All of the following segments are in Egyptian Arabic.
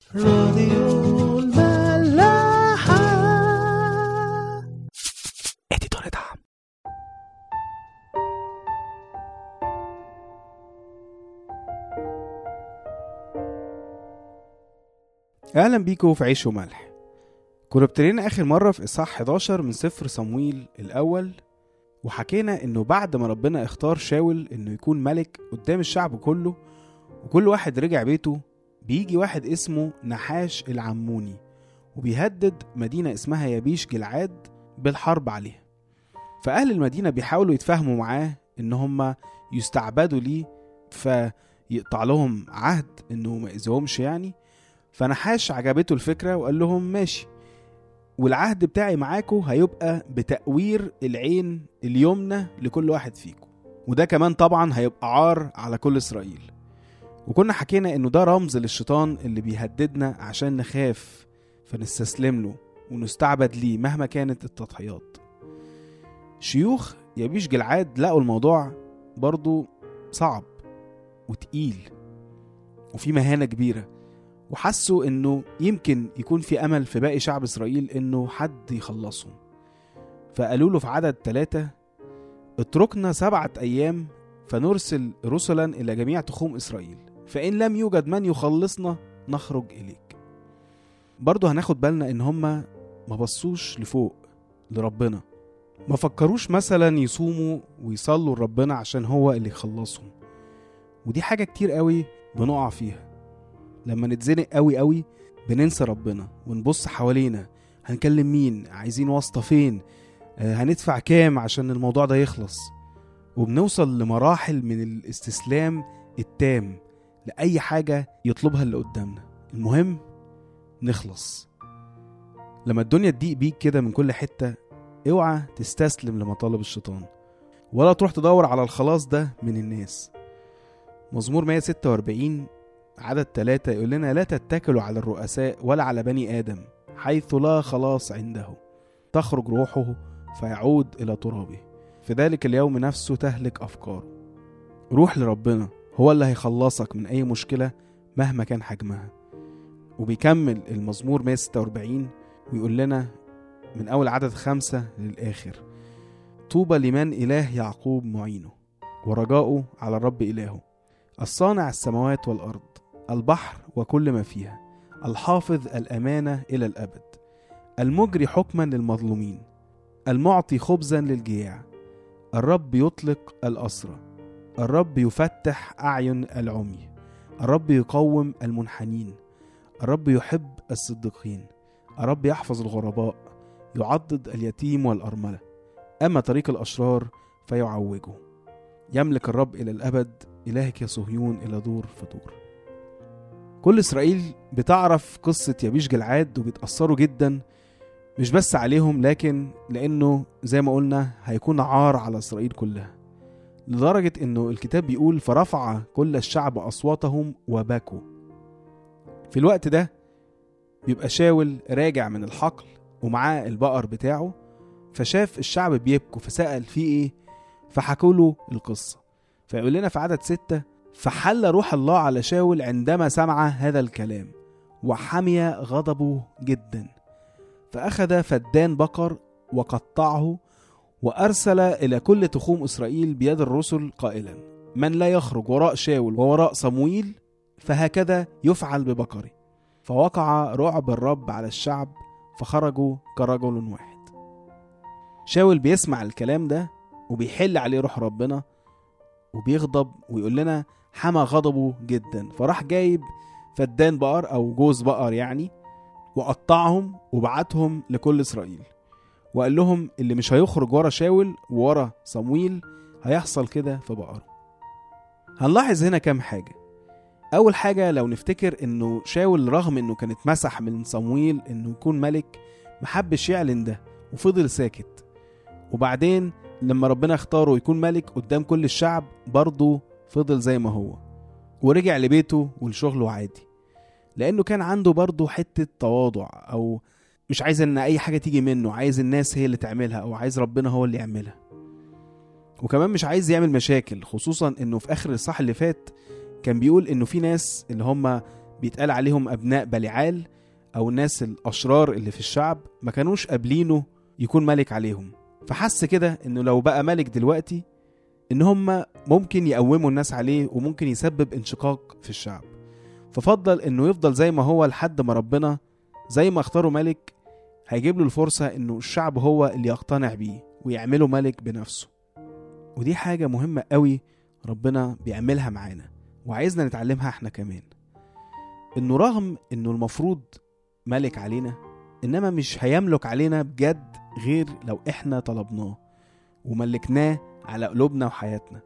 راديو الملاحة اديتور دعم اهلا بيكم في عيش وملح كنا ابتدينا اخر مره في اصحاح 11 من سفر صمويل الاول وحكينا انه بعد ما ربنا اختار شاول انه يكون ملك قدام الشعب كله وكل واحد رجع بيته بيجي واحد اسمه نحاش العموني وبيهدد مدينه اسمها يبيش جلعاد بالحرب عليها فاهل المدينه بيحاولوا يتفاهموا معاه ان هم يستعبدوا ليه فيقطع لهم عهد انه ما يأذيهمش يعني فنحاش عجبته الفكرة وقال لهم ماشي والعهد بتاعي معاكم هيبقى بتأوير العين اليمنى لكل واحد فيكم وده كمان طبعا هيبقى عار على كل إسرائيل وكنا حكينا إنه ده رمز للشيطان اللي بيهددنا عشان نخاف فنستسلم له ونستعبد ليه مهما كانت التضحيات شيوخ يبيش جلعاد لقوا الموضوع برضو صعب وتقيل وفي مهانة كبيرة وحسوا انه يمكن يكون في امل في باقي شعب اسرائيل انه حد يخلصهم فقالوا له في عدد ثلاثة اتركنا سبعة ايام فنرسل رسلا الى جميع تخوم اسرائيل فان لم يوجد من يخلصنا نخرج اليك برضه هناخد بالنا ان هما ما بصوش لفوق لربنا ما فكروش مثلا يصوموا ويصلوا لربنا عشان هو اللي يخلصهم ودي حاجة كتير قوي بنقع فيها لما نتزنق قوي قوي بننسى ربنا ونبص حوالينا هنكلم مين عايزين واسطة فين آه، هندفع كام عشان الموضوع ده يخلص وبنوصل لمراحل من الاستسلام التام لأي حاجة يطلبها اللي قدامنا المهم نخلص لما الدنيا تضيق بيك كده من كل حتة اوعى تستسلم لمطالب الشيطان ولا تروح تدور على الخلاص ده من الناس مزمور 146 عدد ثلاثة يقول لنا لا تتكلوا على الرؤساء ولا على بني آدم حيث لا خلاص عنده تخرج روحه فيعود إلى ترابه في ذلك اليوم نفسه تهلك أفكاره روح لربنا هو اللي هيخلصك من أي مشكلة مهما كان حجمها وبيكمل المزمور 146 ويقول لنا من أول عدد خمسة للآخر طوبى لمن إله يعقوب معينه ورجاؤه على الرب إلهه الصانع السماوات والأرض البحر وكل ما فيها الحافظ الأمانة إلى الأبد المجري حكما للمظلومين المعطي خبزا للجياع الرب يطلق الأسرى الرب يفتح أعين العمي الرب يقوم المنحنين الرب يحب الصديقين الرب يحفظ الغرباء يعضد اليتيم والأرملة أما طريق الأشرار فيعوجه يملك الرب إلى الأبد إلهك يا صهيون إلى دور فدور كل إسرائيل بتعرف قصة يبيش جلعاد وبيتأثروا جدا مش بس عليهم لكن لأنه زي ما قلنا هيكون عار على إسرائيل كلها لدرجة إنه الكتاب بيقول فرفع كل الشعب أصواتهم وبكوا في الوقت ده بيبقى شاول راجع من الحقل ومعاه البقر بتاعه فشاف الشعب بيبكوا فسأل فيه ايه فحكوا له القصة فيقول لنا في عدد ستة فحل روح الله على شاول عندما سمع هذا الكلام وحمي غضبه جدا فأخذ فدان بقر وقطعه وأرسل إلى كل تخوم إسرائيل بيد الرسل قائلا من لا يخرج وراء شاول ووراء صمويل فهكذا يفعل ببقري فوقع رعب الرب على الشعب فخرجوا كرجل واحد شاول بيسمع الكلام ده وبيحل عليه روح ربنا وبيغضب ويقول لنا حمى غضبه جدا فراح جايب فدان بقر او جوز بقر يعني وقطعهم وبعتهم لكل اسرائيل وقال لهم اللي مش هيخرج ورا شاول وورا صمويل هيحصل كده في بقره هنلاحظ هنا كام حاجه اول حاجه لو نفتكر انه شاول رغم انه كان اتمسح من صمويل انه يكون ملك محبش يعلن ده وفضل ساكت وبعدين لما ربنا اختاره يكون ملك قدام كل الشعب برضه فضل زي ما هو ورجع لبيته ولشغله عادي لانه كان عنده برضه حته تواضع او مش عايز ان اي حاجه تيجي منه عايز الناس هي اللي تعملها او عايز ربنا هو اللي يعملها وكمان مش عايز يعمل مشاكل خصوصا انه في اخر الصح اللي فات كان بيقول انه في ناس اللي هم بيتقال عليهم أبناء بليعال أو الناس الأشرار اللي في الشعب ما كانوش قابلينه يكون ملك عليهم فحس كده إنه لو بقى ملك دلوقتي إن هم ممكن يقوموا الناس عليه وممكن يسبب انشقاق في الشعب ففضل إنه يفضل زي ما هو لحد ما ربنا زي ما اختاروا ملك هيجيب له الفرصة إنه الشعب هو اللي يقتنع بيه ويعمله ملك بنفسه ودي حاجة مهمة قوي ربنا بيعملها معانا وعايزنا نتعلمها احنا كمان انه رغم انه المفروض ملك علينا انما مش هيملك علينا بجد غير لو احنا طلبناه وملكناه على قلوبنا وحياتنا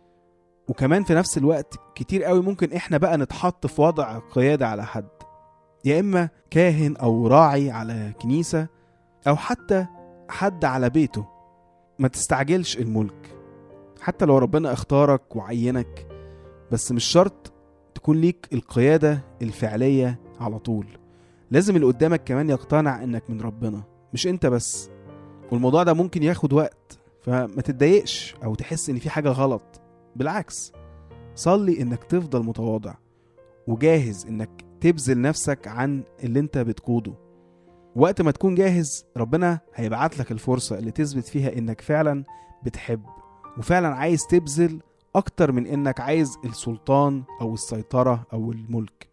وكمان في نفس الوقت كتير قوي ممكن احنا بقى نتحط في وضع قيادة على حد يا اما كاهن او راعي على كنيسة او حتى حد على بيته ما تستعجلش الملك حتى لو ربنا اختارك وعينك بس مش شرط تكون ليك القيادة الفعلية على طول لازم اللي قدامك كمان يقتنع انك من ربنا مش انت بس والموضوع ده ممكن ياخد وقت فما تتضايقش او تحس ان في حاجة غلط بالعكس صلي انك تفضل متواضع وجاهز انك تبذل نفسك عن اللي انت بتقوده وقت ما تكون جاهز ربنا هيبعت لك الفرصة اللي تثبت فيها انك فعلا بتحب وفعلا عايز تبذل اكتر من انك عايز السلطان او السيطرة او الملك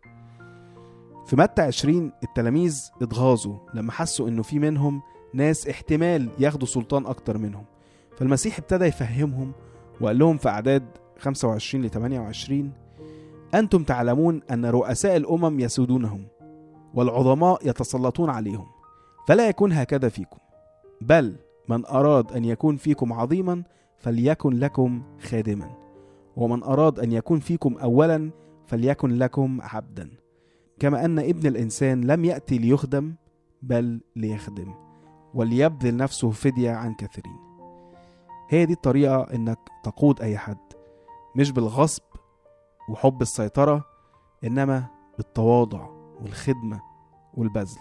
في متى 20 التلاميذ اتغاظوا لما حسوا انه في منهم ناس احتمال ياخدوا سلطان اكتر منهم فالمسيح ابتدى يفهمهم وقال لهم في اعداد 25 ل 28 انتم تعلمون ان رؤساء الامم يسودونهم والعظماء يتسلطون عليهم فلا يكون هكذا فيكم بل من اراد ان يكون فيكم عظيما فليكن لكم خادما ومن اراد ان يكون فيكم اولا فليكن لكم عبدا كما ان ابن الانسان لم ياتي ليخدم بل ليخدم وليبذل نفسه فديه عن كثيرين هي دي الطريقه انك تقود اي حد مش بالغصب وحب السيطره انما بالتواضع والخدمه والبذل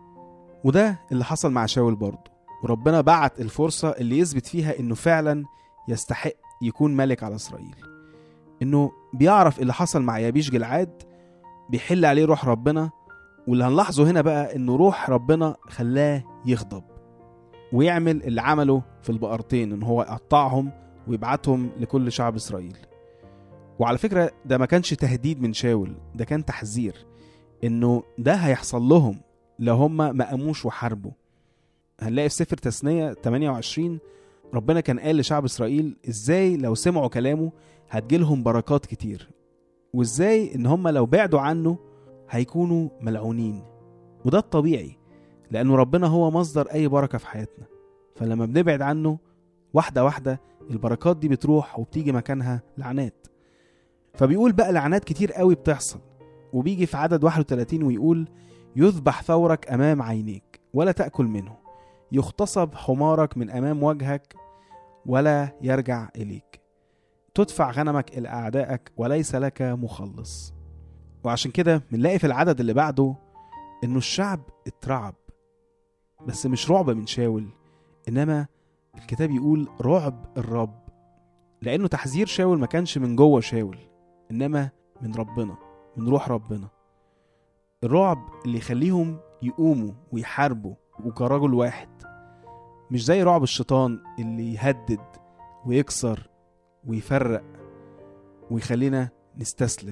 وده اللي حصل مع شاول برضه وربنا بعت الفرصه اللي يثبت فيها انه فعلا يستحق يكون ملك على اسرائيل انه بيعرف اللي حصل مع يابيش جلعاد بيحل عليه روح ربنا واللي هنلاحظه هنا بقى انه روح ربنا خلاه يغضب ويعمل اللي عمله في البقرتين ان هو يقطعهم ويبعتهم لكل شعب اسرائيل وعلى فكرة ده ما كانش تهديد من شاول ده كان تحذير انه ده هيحصل لهم لو هم ما قاموش وحاربوا هنلاقي في سفر تثنية 28 ربنا كان قال لشعب اسرائيل ازاي لو سمعوا كلامه هتجيلهم بركات كتير وازاي ان هم لو بعدوا عنه هيكونوا ملعونين وده الطبيعي لانه ربنا هو مصدر اي بركه في حياتنا فلما بنبعد عنه واحده واحده البركات دي بتروح وبتيجي مكانها لعنات فبيقول بقى لعنات كتير قوي بتحصل وبيجي في عدد 31 ويقول يذبح ثورك امام عينيك ولا تاكل منه يغتصب حمارك من امام وجهك ولا يرجع اليك تدفع غنمك الى اعدائك وليس لك مخلص وعشان كده بنلاقي في العدد اللي بعده انه الشعب اترعب بس مش رعب من شاول انما الكتاب يقول رعب الرب لانه تحذير شاول ما كانش من جوه شاول انما من ربنا من روح ربنا الرعب اللي يخليهم يقوموا ويحاربوا وكرجل واحد مش زي رعب الشيطان اللي يهدد ويكسر ويفرق ويخلينا نستسلم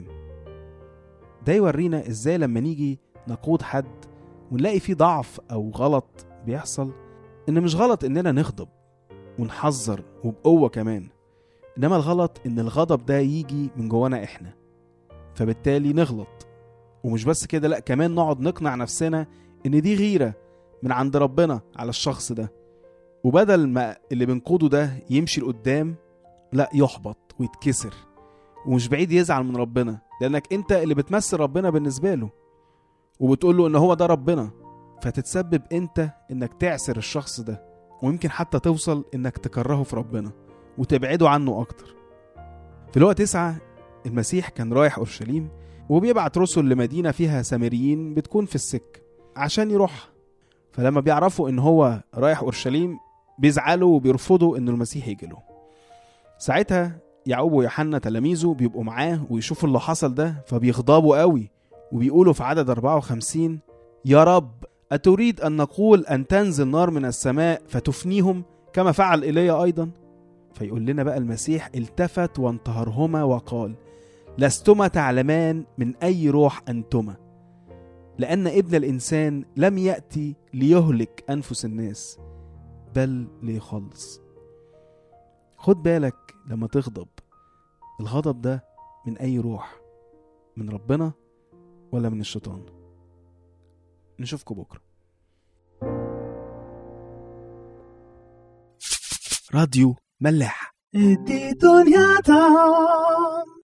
ده يورينا ازاي لما نيجي نقود حد ونلاقي فيه ضعف او غلط بيحصل ان مش غلط اننا نغضب ونحذر وبقوة كمان انما الغلط ان الغضب ده يجي من جوانا احنا فبالتالي نغلط ومش بس كده لا كمان نقعد نقنع نفسنا ان دي غيرة من عند ربنا على الشخص ده وبدل ما اللي بنقوده ده يمشي لقدام لا يحبط ويتكسر ومش بعيد يزعل من ربنا لانك انت اللي بتمثل ربنا بالنسبه له وبتقول له ان هو ده ربنا فتتسبب انت انك تعسر الشخص ده ويمكن حتى توصل انك تكرهه في ربنا وتبعده عنه اكتر في الوقت تسعة المسيح كان رايح اورشليم وبيبعت رسل لمدينه فيها سامريين بتكون في السك عشان يروح فلما بيعرفوا ان هو رايح اورشليم بيزعلوا وبيرفضوا ان المسيح يجي له ساعتها يعقوب ويوحنا تلاميذه بيبقوا معاه ويشوفوا اللي حصل ده فبيغضبوا قوي وبيقولوا في عدد 54 يا رب أتريد أن نقول أن تنزل نار من السماء فتفنيهم كما فعل إيليا أيضا فيقول لنا بقى المسيح التفت وانتهرهما وقال لستما تعلمان من أي روح أنتما لأن ابن الإنسان لم يأتي ليهلك أنفس الناس بل ليخلص خد بالك لما تغضب الغضب ده من أي روح من ربنا ولا من الشيطان نشوفكم بكرة راديو ملاح دي دنيا تعم